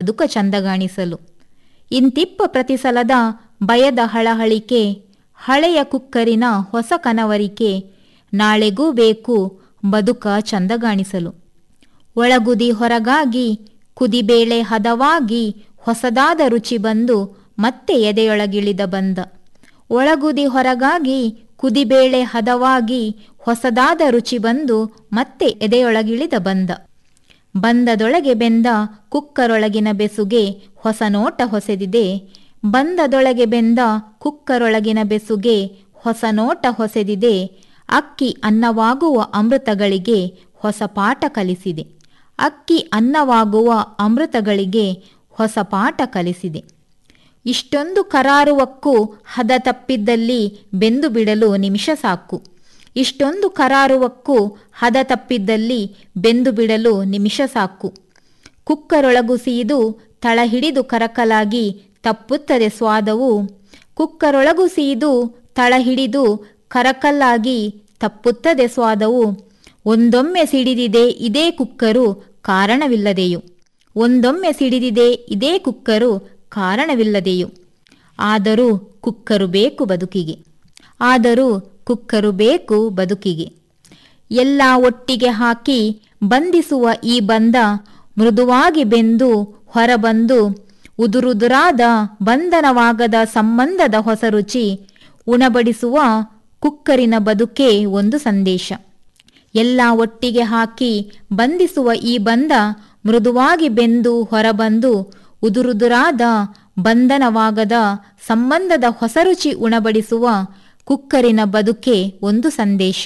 ಬದುಕ ಚಂದಗಾಣಿಸಲು ಇಂತಿಪ್ಪ ಪ್ರತಿಸಲದ ಭಯದ ಹಳಹಳಿಕೆ ಹಳೆಯ ಕುಕ್ಕರಿನ ಹೊಸ ಕನವರಿಕೆ ನಾಳೆಗೂ ಬೇಕು ಬದುಕ ಚಂದಗಾಣಿಸಲು ಒಳಗುದಿ ಹೊರಗಾಗಿ ಕುದಿಬೇಳೆ ಹದವಾಗಿ ಹೊಸದಾದ ರುಚಿ ಬಂದು ಮತ್ತೆ ಎದೆಯೊಳಗಿಳಿದ ಬಂದ ಒಳಗುದಿ ಹೊರಗಾಗಿ ಕುದಿಬೇಳೆ ಹದವಾಗಿ ಹೊಸದಾದ ರುಚಿ ಬಂದು ಮತ್ತೆ ಎದೆಯೊಳಗಿಳಿದ ಬಂದ ಬಂದದೊಳಗೆ ಬೆಂದ ಕುಕ್ಕರೊಳಗಿನ ಬೆಸುಗೆ ಹೊಸ ನೋಟ ಹೊಸೆದಿದೆ ಬಂದದೊಳಗೆ ಬೆಂದ ಕುಕ್ಕರೊಳಗಿನ ಬೆಸುಗೆ ಹೊಸ ನೋಟ ಹೊಸೆದಿದೆ ಅಕ್ಕಿ ಅನ್ನವಾಗುವ ಅಮೃತಗಳಿಗೆ ಹೊಸ ಪಾಠ ಕಲಿಸಿದೆ ಅಕ್ಕಿ ಅನ್ನವಾಗುವ ಅಮೃತಗಳಿಗೆ ಹೊಸ ಪಾಠ ಕಲಿಸಿದೆ ಇಷ್ಟೊಂದು ಕರಾರುವಕ್ಕೂ ಹದ ತಪ್ಪಿದ್ದಲ್ಲಿ ಬೆಂದು ಬಿಡಲು ನಿಮಿಷ ಸಾಕು ಇಷ್ಟೊಂದು ಕರಾರುವಕ್ಕೂ ಹದ ತಪ್ಪಿದ್ದಲ್ಲಿ ಬೆಂದು ಬಿಡಲು ನಿಮಿಷ ಸಾಕು ಕುಕ್ಕರೊಳಗು ಸೀದು ತಳ ಹಿಡಿದು ಕರಕಲಾಗಿ ತಪ್ಪುತ್ತದೆ ಸ್ವಾದವು ಕುಕ್ಕರೊಳಗು ಸೀದು ತಳ ಹಿಡಿದು ಕರಕಲ್ಲಾಗಿ ತಪ್ಪುತ್ತದೆ ಸ್ವಾದವು ಒಂದೊಮ್ಮೆ ಸಿಡಿದಿದೆ ಇದೇ ಕುಕ್ಕರು ಕಾರಣವಿಲ್ಲದೆಯು ಒಂದೊಮ್ಮೆ ಸಿಡಿದಿದೆ ಇದೇ ಕುಕ್ಕರು ಕಾರಣವಿಲ್ಲದೆಯು ಆದರೂ ಕುಕ್ಕರು ಬೇಕು ಬದುಕಿಗೆ ಆದರೂ ಕುಕ್ಕರು ಬೇಕು ಬದುಕಿಗೆ ಎಲ್ಲ ಒಟ್ಟಿಗೆ ಹಾಕಿ ಬಂಧಿಸುವ ಈ ಬಂಧ ಮೃದುವಾಗಿ ಬೆಂದು ಹೊರಬಂದು ಉದುರುದುರಾದ ಬಂಧನವಾಗದ ಸಂಬಂಧದ ಹೊಸ ರುಚಿ ಉಣಬಡಿಸುವ ಕುಕ್ಕರಿನ ಬದುಕೇ ಒಂದು ಸಂದೇಶ ಎಲ್ಲ ಒಟ್ಟಿಗೆ ಹಾಕಿ ಬಂಧಿಸುವ ಈ ಬಂಧ ಮೃದುವಾಗಿ ಬೆಂದು ಹೊರಬಂದು ಉದುರುದುರಾದ ಬಂಧನವಾಗದ ಸಂಬಂಧದ ಹೊಸ ರುಚಿ ಉಣಬಡಿಸುವ ಕುಕ್ಕರಿನ ಬದುಕೆ ಒಂದು ಸಂದೇಶ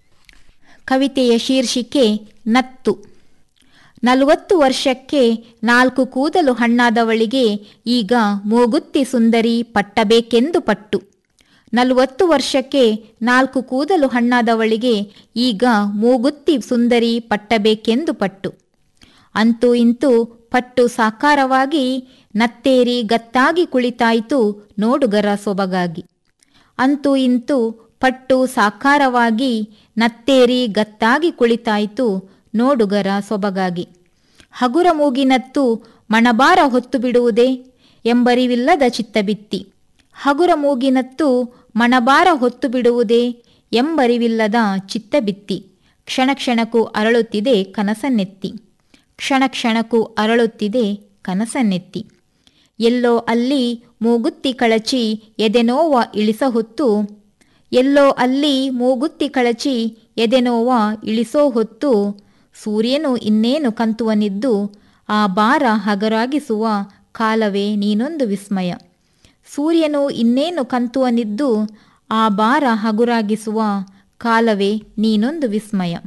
ಕವಿತೆಯ ಶೀರ್ಷಿಕೆ ನತ್ತು ನಲವತ್ತು ವರ್ಷಕ್ಕೆ ನಾಲ್ಕು ಕೂದಲು ಹಣ್ಣಾದವಳಿಗೆ ಈಗ ಮೂಗುತ್ತಿ ಸುಂದರಿ ಪಟ್ಟಬೇಕೆಂದು ಪಟ್ಟು ನಲವತ್ತು ವರ್ಷಕ್ಕೆ ನಾಲ್ಕು ಕೂದಲು ಹಣ್ಣಾದವಳಿಗೆ ಈಗ ಮೂಗುತ್ತಿ ಸುಂದರಿ ಪಟ್ಟಬೇಕೆಂದು ಪಟ್ಟು ಅಂತೂ ಇಂತೂ ಪಟ್ಟು ಸಾಕಾರವಾಗಿ ನತ್ತೇರಿ ಗತ್ತಾಗಿ ಕುಳಿತಾಯಿತು ನೋಡುಗರ ಸೊಬಗಾಗಿ ಅಂತೂ ಇಂತೂ ಪಟ್ಟು ಸಾಕಾರವಾಗಿ ನತ್ತೇರಿ ಗತ್ತಾಗಿ ಕುಳಿತಾಯಿತು ನೋಡುಗರ ಸೊಬಗಾಗಿ ಹಗುರ ಮೂಗಿನತ್ತು ಮಣಬಾರ ಹೊತ್ತು ಬಿಡುವುದೇ ಎಂಬರಿವಿಲ್ಲದ ಚಿತ್ತಬಿತ್ತಿ ಹಗುರ ಮೂಗಿನತ್ತು ಮಣಬಾರ ಹೊತ್ತು ಬಿಡುವುದೇ ಎಂಬರಿವಿಲ್ಲದ ಚಿತ್ತಬಿತ್ತಿ ಕ್ಷಣ ಕ್ಷಣಕ್ಕೂ ಅರಳುತ್ತಿದೆ ಕನಸನ್ನೆತ್ತಿ ಕ್ಷಣ ಕ್ಷಣಕ್ಕೂ ಅರಳುತ್ತಿದೆ ಕನಸನ್ನೆತ್ತಿ ಎಲ್ಲೋ ಅಲ್ಲಿ ಮೂಗುತ್ತಿ ಕಳಚಿ ಎದೆನೋವ ಇಳಿಸ ಹೊತ್ತು ಎಲ್ಲೋ ಅಲ್ಲಿ ಮೂಗುತ್ತಿ ಕಳಚಿ ಎದೆನೋವ ಇಳಿಸೋ ಹೊತ್ತು ಸೂರ್ಯನು ಇನ್ನೇನು ಕಂತುವನಿದ್ದು ಆ ಭಾರ ಹಗರಾಗಿಸುವ ಕಾಲವೇ ನೀನೊಂದು ವಿಸ್ಮಯ ಸೂರ್ಯನು ಇನ್ನೇನು ಕಂತುವನಿದ್ದು ಆ ಭಾರ ಹಗುರಾಗಿಸುವ ಕಾಲವೇ ನೀನೊಂದು ವಿಸ್ಮಯ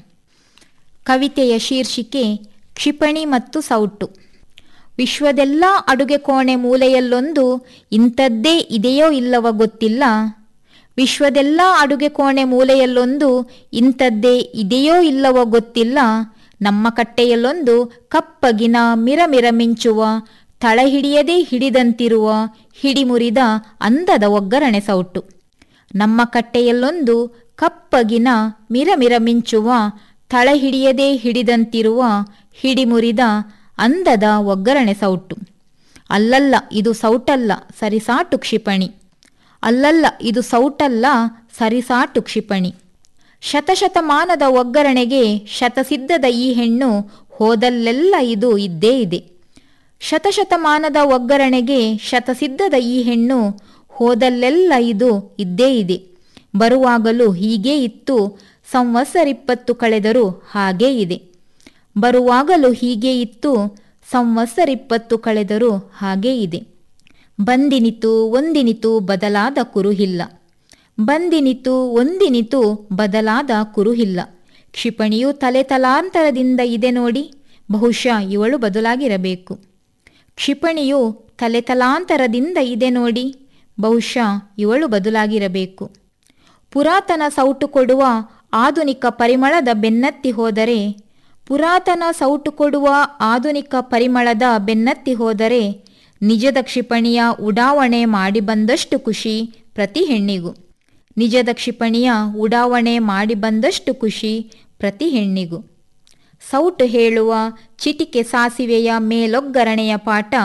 ಕವಿತೆಯ ಶೀರ್ಷಿಕೆ ಕ್ಷಿಪಣಿ ಮತ್ತು ಸೌಟು ವಿಶ್ವದೆಲ್ಲ ಅಡುಗೆ ಕೋಣೆ ಮೂಲೆಯಲ್ಲೊಂದು ಇಂಥದ್ದೇ ಇದೆಯೋ ಇಲ್ಲವ ಗೊತ್ತಿಲ್ಲ ವಿಶ್ವದೆಲ್ಲ ಅಡುಗೆ ಕೋಣೆ ಮೂಲೆಯಲ್ಲೊಂದು ಇಂಥದ್ದೇ ಇದೆಯೋ ಇಲ್ಲವೋ ಗೊತ್ತಿಲ್ಲ ನಮ್ಮ ಕಟ್ಟೆಯಲ್ಲೊಂದು ಕಪ್ಪಗಿನ ಮಿರಮಿರ ಮಿಂಚುವ ತಳ ಹಿಡಿಯದೇ ಹಿಡಿದಂತಿರುವ ಹಿಡಿಮುರಿದ ಅಂದದ ಒಗ್ಗರಣೆ ಸೌಟು ನಮ್ಮ ಕಟ್ಟೆಯಲ್ಲೊಂದು ಕಪ್ಪಗಿನ ಮಿರಮಿರ ಮಿಂಚುವ ತಳ ಹಿಡಿಯದೇ ಹಿಡಿದಂತಿರುವ ಹಿಡಿಮುರಿದ ಅಂದದ ಒಗ್ಗರಣೆ ಸೌಟು ಅಲ್ಲಲ್ಲ ಇದು ಸೌಟಲ್ಲ ಸರಿಸಾಟು ಕ್ಷಿಪಣಿ ಅಲ್ಲಲ್ಲ ಇದು ಸೌಟಲ್ಲ ಸರಿಸಾಟು ಕ್ಷಿಪಣಿ ಶತಶತಮಾನದ ಒಗ್ಗರಣೆಗೆ ಶತಸಿದ್ಧದ ಈ ಹೆಣ್ಣು ಹೋದಲ್ಲೆಲ್ಲ ಇದು ಇದ್ದೇ ಇದೆ ಶತಶತಮಾನದ ಒಗ್ಗರಣೆಗೆ ಶತಸಿದ್ಧದ ಈ ಹೆಣ್ಣು ಹೋದಲ್ಲೆಲ್ಲ ಇದು ಇದ್ದೇ ಇದೆ ಬರುವಾಗಲೂ ಹೀಗೇ ಇತ್ತು ಸಂವತ್ಸರಿಪ್ಪತ್ತು ಕಳೆದರೂ ಹಾಗೇ ಇದೆ ಬರುವಾಗಲೂ ಹೀಗೇ ಇತ್ತು ಸಂವತ್ಸರಿಪ್ಪತ್ತು ಕಳೆದರೂ ಹಾಗೇ ಇದೆ ಬಂದಿನಿತು ಒಂದಿನಿತು ಬದಲಾದ ಕುರುಹಿಲ್ಲ ಬಂದಿನಿತು ಒಂದಿನಿತು ಬದಲಾದ ಕುರುಹಿಲ್ಲ ಕ್ಷಿಪಣಿಯು ತಲೆ ತಲಾಂತರದಿಂದ ಇದೆ ನೋಡಿ ಬಹುಶಃ ಇವಳು ಬದಲಾಗಿರಬೇಕು ಕ್ಷಿಪಣಿಯು ತಲೆ ತಲಾಂತರದಿಂದ ಇದೆ ನೋಡಿ ಬಹುಶಃ ಇವಳು ಬದಲಾಗಿರಬೇಕು ಪುರಾತನ ಸೌಟು ಕೊಡುವ ಆಧುನಿಕ ಪರಿಮಳದ ಬೆನ್ನತ್ತಿ ಹೋದರೆ ಪುರಾತನ ಸೌಟು ಕೊಡುವ ಆಧುನಿಕ ಪರಿಮಳದ ಬೆನ್ನತ್ತಿ ಹೋದರೆ ನಿಜದ ಕ್ಷಿಪಣಿಯ ಉಡಾವಣೆ ಮಾಡಿ ಬಂದಷ್ಟು ಖುಷಿ ಪ್ರತಿ ಹೆಣ್ಣಿಗೂ ನಿಜದ ಕ್ಷಿಪಣಿಯ ಉಡಾವಣೆ ಮಾಡಿ ಬಂದಷ್ಟು ಖುಷಿ ಪ್ರತಿ ಹೆಣ್ಣಿಗೂ ಸೌಟು ಹೇಳುವ ಚಿಟಿಕೆ ಸಾಸಿವೆಯ ಮೇಲೊಗ್ಗರಣೆಯ ಪಾಠ